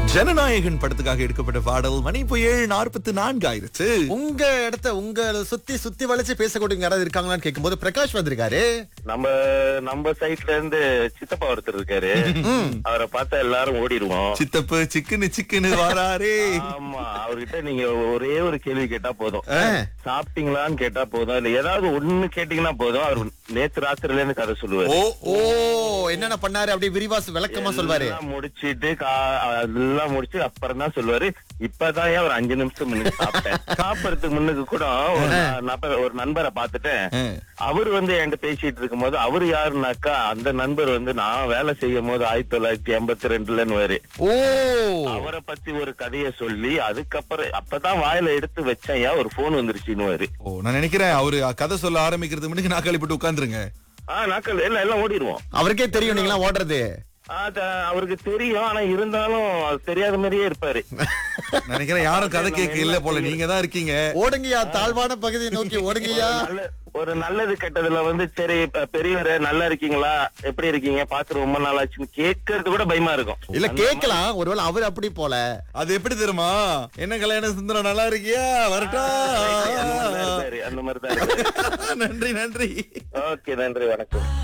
ஜனநாயகன் படத்துக்காக எடுக்கப்பட்ட பாடல் மணி இப்போ ஏழு நாற்பத்தி நான்கு ஆயிருச்சு உங்க இடத்த உங்க சுத்தி சுத்தி வளைச்சு பேசக்கூடிய யாராவது இருக்காங்களான்னு கேட்கும்போது பிரகாஷ் வந்திருக்காரு நம்ம நம்ம சைட்ல இருந்து சித்தப்பா ஒருத்தர் இருக்காரு அவரை பார்த்தா எல்லாரும் ஓடிடுவோம் சித்தப்பு சிக்குன்னு சிக்குன்னு வாராரே ஆமா அவர்கிட்ட நீங்க ஒரே ஒரு கேள்வி கேட்டா போதும் ஆ. சாப்பிட்டீங்களான்னு கேட்டா போதும் இல்ல ஏதாவது ஒண்ணு கேட்டீங்கன்னா போதும் அவர் நேத்து ராத்திரில இருந்து கதை சொல்லுவாரு ஓ ஓ என்னென்ன பண்ணாரு அப்படியே விரிவாசு விளக்கமா சொல்வாரு எல்லாம் முடிச்சிட்டு கா- அதெல்லாம் முடிச்சு அப்புறம் தான் சொல்லுவாரு இப்பதான் ஏன் ஒரு அஞ்சு நிமிஷம் முன்னுக்கு சாப்பிட்டேன் சாப்பிடறதுக்கு முன்னுக்கு கூட ஒரு நா- நப- ஒரு நண்பரை பார்த்துட்டேன் ஆ. அவர் வந்து என்கிட்ட பேசிட்டு இருக்கும்போது அவர் யாருனாக்கா அந்த நண்பர் வந்து நான் வேலை செய்யும் போது ஆயிரத்தி தொள்ளாயிரத்தி எண்பத்தி ரெண்டுலன்னு ஓ அவரை பத்தி ஒரு கதையை சொல்லி அதுக்கப்புறம் அப்பதான் வாயில எடுத்து வச்சேன் ஏன் ஒரு போன் வந்துருச்சுன்னு ஓ நான் நினைக்கிறேன் அவரு கதை சொல்ல ஆரம்பிக்கிறதுக்கு முன்னாடி நான் கழிப்பிட்டு உட்காந்துருங்க ஆஹ் நாக்கள் எல்லாம் எல்லாம் ஓடிடுவோம் அவருக்கே தெரியும் நீங்களா ஓடுறது அது அவருக்கு தெரியும் ஆனா இருந்தாலும் அது தெரியாத மாதிரியே இருப்பாரு நினைக்கிறேன் யாரும் கதை கேட்க இல்ல போல நீங்க தான் இருக்கீங்க ஓடுங்கய்யா தாழ்வான பகுதியை நோக்கி ஓடுங்கய்யா நல்ல- ஒரு நல்லது கெட்டதுல வந்து சரி இப்ப பெரியவரே நல்லா இருக்கீங்களா எப்படி இருக்கீங்க பாத்து ரொம்ப நாள் ஆச்சுன்னு கேட்கறது கூட பயமா இருக்கும் இல்ல கேக்கலாம் ஒருவேளை அவர் அப்படி போல அது எப்படி தெரியுமா என்ன கல்யாண சுந்தரம் நல்லா இருக்கியா வரட்டா அந்த மாதிரிதான் இருப்பாரு, அந்த மாதிரிதான் இருப்பாரு நன்றி நன்றி ஓகே நன்றி வணக்கம்